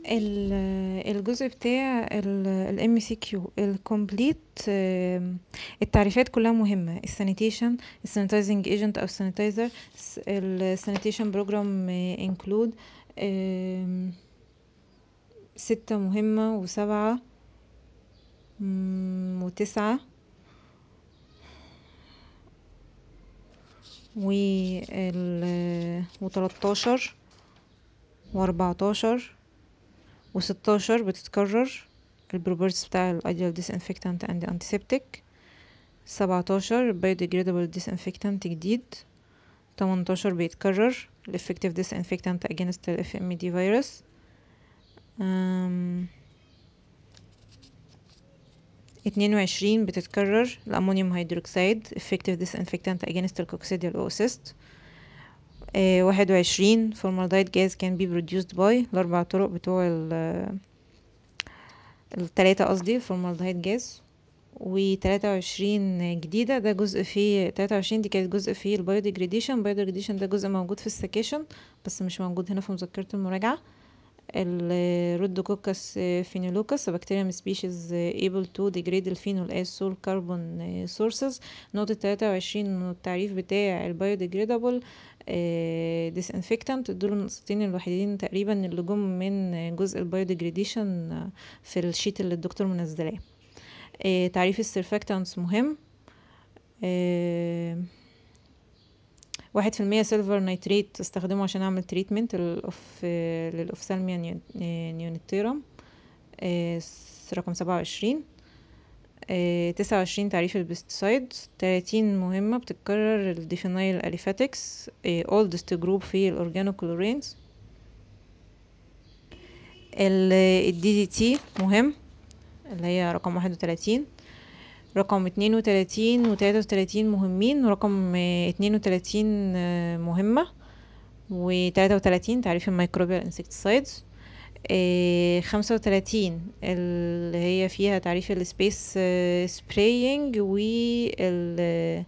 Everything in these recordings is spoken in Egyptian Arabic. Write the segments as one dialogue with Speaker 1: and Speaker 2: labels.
Speaker 1: ال- الجزء بتاع الام سي كيو الكومبليت التعريفات كلها مهمة السانيتيشن السانيتايزنج ايجنت او السانيتايزر السانيتيشن بروجرام انكلود ستة مهمة وسبعة مم، وتسعة وال وتلاتاشر واربعتاشر وستاشر بتتكرر البروبرتيز بتاع الايديال disinfectant and antiseptic سبعتاشر biodegradable disinfectant جديد تمنتاشر بيتكرر ال effective disinfectant against ال FMD virus أم، اتنين وعشرين بتتكرر الأمونيوم هيدروكسيد effective disinfectant against الكوكسيديال oocyst آه، واحد وعشرين formaldehyde gas can be produced by الأربع طرق بتوع ال التلاتة قصدي formaldehyde gas وتلاتة وعشرين جديدة ده جزء فيه تلاتة وعشرين دي كانت جزء فيه البايوديجريديشن البايوديجريديشن ده جزء موجود في السكاشن بس مش موجود هنا في مذكرة المراجعة الرودوكوكس فينولوكس بكتيريا سبيشيز able to degrade الفينول as sole carbon sources نقطة تلاتة وعشرين التعريف بتاع البايوديجريدابل disinfectant دول النقطتين الوحيدين تقريبا اللي جم من جزء البايوديجريديشن في الشيت اللي الدكتور منزلاه آه، تعريف السيرفاكتانس مهم آه، واحد في المية سيلفر نيتريت استخدمه عشان اعمل تريتمنت للأوف للأوفثالميا نيو- نيونيتيرم آه، س- رقم سبعة وعشرين تسعة وعشرين تعريف البستسايد تلاتين مهمة بتتكرر الديفينايل أليفاتكس اولدست جروب في الأورجانوكلورينز الدي دي تي مهم اللي هي رقم واحد وتلاتين رقم اتنين وتلاتين وتلاتة وتلاتين مهمين ورقم آه، اتنين وتلاتين آه، مهمة وتلاتة وتلاتين تعريف الميكروبيال انسكتسايدز خمسة وتلاتين اللي هي فيها تعريف السبيس سبراينج وال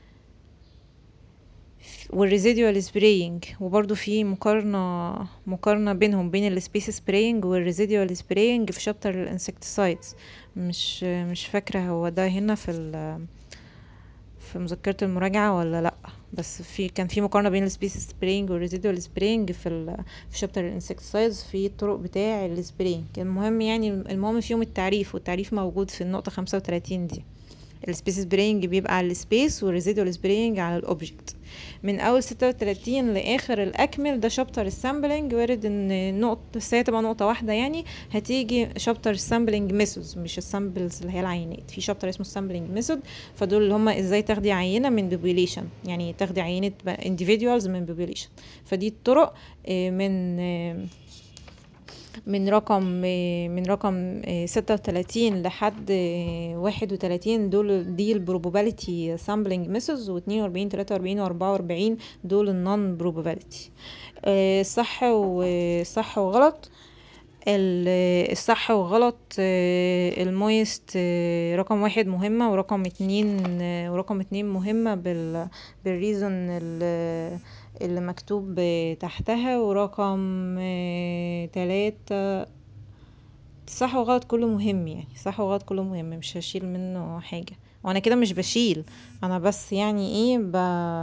Speaker 1: والريزيدوال سبراينج وبرضو في مقارنة مقارنة بينهم بين السبيس سبراينج والريزيدوال سبراينج في شابتر الانسكتسايدز مش مش فاكرة هو ده هنا في ال في مذكرة المراجعة ولا لأ بس في كان في مقارنة بين السبيس سبراينج والريزيدوال سبراينج في ال في شابتر الانسكتسايدز في الطرق بتاع السبراينج المهم يعني المهم فيهم التعريف والتعريف موجود في النقطة خمسة وتلاتين دي السبيس سبراينج بيبقى على السبيس والريزيدوال سبراينج على الاوبجكت من اول ستة وتلاتين لاخر الاكمل ده شابتر السامبلنج وارد ان نقطة بس هي تبقى نقطة واحدة يعني هتيجي شابتر السامبلنج ميثودز مش السامبلز اللي هي العينات في شابتر اسمه السامبلنج ميثود فدول اللي هم ازاي تاخدي عينة من بوبيليشن يعني تاخدي عينة individuals من بوبيليشن فدي الطرق آه، من آه، من رقم من رقم ستة وتلاتين لحد واحد وتلاتين دول دي البروبابيلتي سامبلنج ميثودز واتنين واربعين تلاتة واربعين واربعة واربعين دول النون بروبابيلتي صح وصح وغلط ال- الصح وغلط آه، المويست آه، رقم واحد مهمة ورقم اتنين آه، ورقم اتنين مهمة بال بالريزون ال- اللي مكتوب آه، تحتها ورقم آه، تلاتة صح وغلط كله مهم يعني صح وغلط كله مهم مش هشيل منه حاجة وانا كده مش بشيل انا بس يعني ايه ب...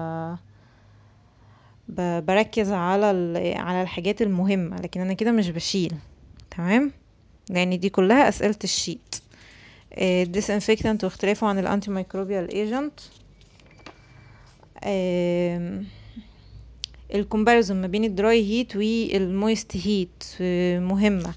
Speaker 1: ب... بركز على ال... على الحاجات المهمة لكن انا كده مش بشيل تمام لان دي كلها اسئلة الشيت disinfectant واختلافه عن الانتي ميكروبيال ايجنت الكومباريزون ما بين الدراي هيت والمويست هيت مهمة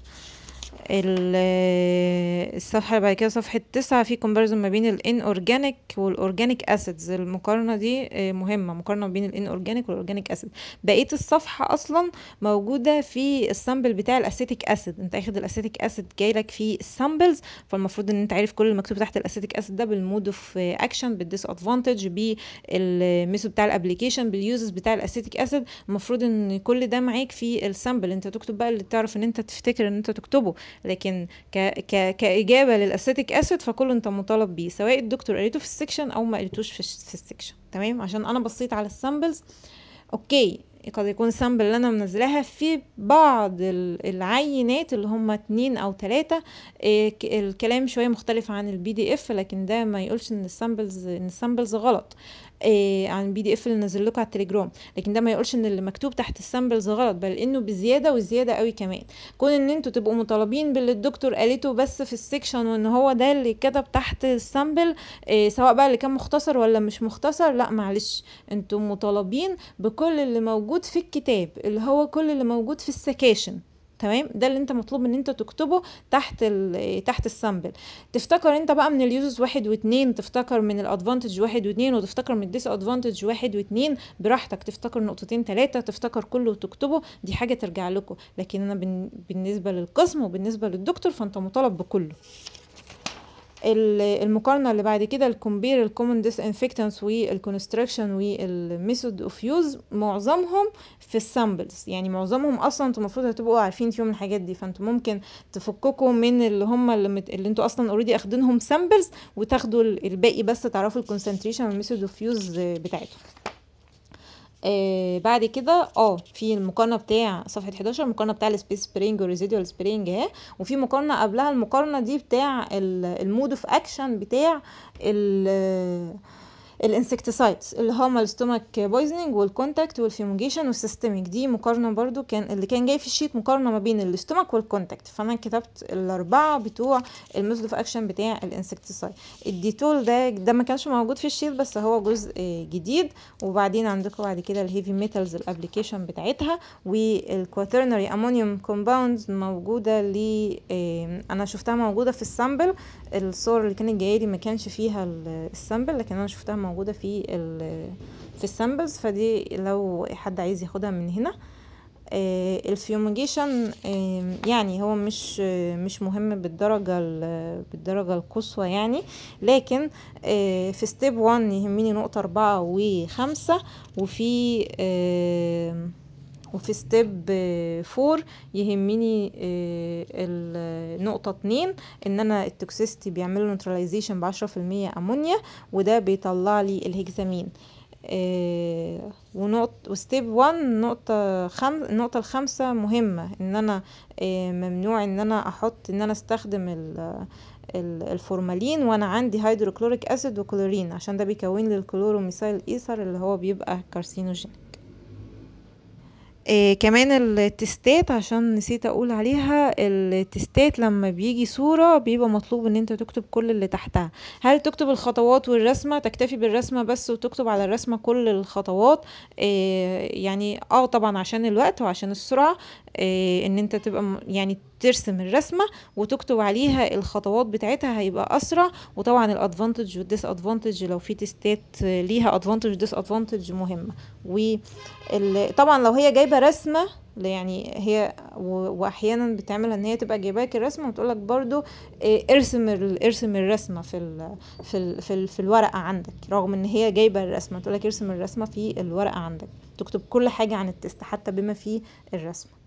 Speaker 1: ال- الصفحة اللي بعد كده صفحة تسعة في كومباريزون ما بين الان اورجانيك والاورجانيك اسيدز المقارنة دي آه، مهمة مقارنة بين الان اورجانيك والاورجانيك اسيد بقية الصفحة اصلا موجودة في السامبل بتاع الاسيتيك اسيد انت اخد الاسيتيك اسيد جايلك في السامبلز فالمفروض ان انت عارف كل المكتوب تحت الاسيتيك اسيد ده بالمود اوف اكشن بالديس ادفانتج بالميثود بتاع الابليكيشن باليوزز بتاع الاسيتيك اسيد المفروض ان كل ده معاك في السامبل انت تكتب بقى اللي تعرف ان انت تفتكر ان انت تكتبه لكن ك ك كاجابه للاسيتيك اسيد فكله انت مطالب بيه سواء الدكتور قريته في السكشن او ما قريتوش في, في السكشن تمام عشان انا بصيت على السامبلز اوكي قد يكون السامبل اللي انا منزلاها في بعض العينات اللي هم اتنين او تلاتة إيه الكلام شوية مختلف عن البي دي اف لكن ده ما يقولش ان السامبلز ان السامبلز غلط إيه عن البي دي اف اللي نزل لكم على التليجرام لكن ده ما يقولش ان اللي مكتوب تحت السامبلز غلط بل انه بزياده وزياده قوي كمان كون ان انتوا تبقوا مطالبين باللي الدكتور قالته بس في السكشن وان هو ده اللي كتب تحت السامبل إيه سواء بقى اللي كان مختصر ولا مش مختصر لا معلش انتوا مطالبين بكل اللي موجود في الكتاب اللي هو كل اللي موجود في السكاشن تمام ده اللي انت مطلوب ان انت تكتبه تحت تحت السامبل تفتكر انت بقى من اليوزز واحد واتنين تفتكر من الادفانتج واحد واتنين وتفتكر من الديس ادفانتج واحد واتنين براحتك تفتكر نقطتين تلاتة تفتكر كله وتكتبه دي حاجة ترجع لكم لكن انا بالنسبة للقسم وبالنسبة للدكتور فانت مطالب بكله المقارنة اللي بعد كده الكومبير الكومن ديس انفكتنس والكونستراكشن والميثود اوف يوز معظمهم في السامبلز يعني معظمهم اصلا انتوا المفروض هتبقوا عارفين فيهم الحاجات دي فانتوا ممكن تفككوا من اللي هم اللي, مت... اللي انتوا اصلا اوريدي اخدينهم سامبلز وتاخدوا الباقي بس تعرفوا الكونسنتريشن والميثود اوف يوز بتاعتهم آه بعد كده اه في المقارنه بتاع صفحه 11 المقارنه بتاع السبيس سبرينج والريزيدوال سبرينج اهي وفي مقارنه قبلها المقارنه دي بتاع المود اوف اكشن بتاع الانسكتسايدز اللي هما الستومك بويزنينج والكونتاكت والفيوميجيشن والسيستميك دي مقارنه برضو كان اللي كان جاي في الشيت مقارنه ما بين الستومك والكونتاكت فانا كتبت الاربعه بتوع الميثود اوف اكشن بتاع الانسكتسايد الديتول ده ده ما كانش موجود في الشيت بس هو جزء جديد وبعدين عندكم بعد كده الهيفي ميتالز الابلكيشن بتاعتها والكواترنري امونيوم كومباوندز موجوده ل انا شفتها موجوده في السامبل الصور اللي كانت جايه لي ما كانش فيها السامبل لكن انا شفتها موجوده في في السامبلز فدي لو حد عايز ياخدها من هنا آه الفيوميجيشن آه يعني هو مش آه مش مهم بالدرجة بالدرجة القصوى يعني لكن في ستيب 1 يهمني نقطة أربعة وخمسة وفي وفي ستيب فور يهمني النقطة اتنين ان انا التوكسيستي بيعملوا نيوتراليزيشن بعشرة في المية امونيا وده بيطلع لي الهكسامين آه ونقطة وستيب 1 نقطة خم... النقطة الخامسة مهمة ان انا آه ممنوع ان انا احط ان انا استخدم ال... الفورمالين وانا عندي هيدروكلوريك اسيد وكلورين عشان ده بيكون لي الكلوروميثايل ايثر اللي هو بيبقى كارسينوجين إيه كمان التستات عشان نسيت اقول عليها التستات لما بيجي صورة بيبقى مطلوب ان انت تكتب كل اللي تحتها هل تكتب الخطوات والرسمة تكتفي بالرسمة بس وتكتب على الرسمة كل الخطوات إيه يعني اه طبعا عشان الوقت وعشان السرعة إيه ان انت تبقى يعني ترسم الرسمة وتكتب عليها الخطوات بتاعتها هيبقى اسرع وطبعا الادفانتج والديس ادفانتج لو في تستات ليها ادفانتج ديس ادفانتج مهمة وطبعا لو هي جايبة رسمة يعني هي واحيانا بتعمل ان هي تبقى جايباك الرسمه وتقول لك برضو ارسم ارسم الرسمه في ال في ال في, ال في الورقه عندك رغم ان هي جايبه الرسمه تقول لك ارسم الرسمه في الورقه عندك تكتب كل حاجه عن التست حتى بما فيه الرسمه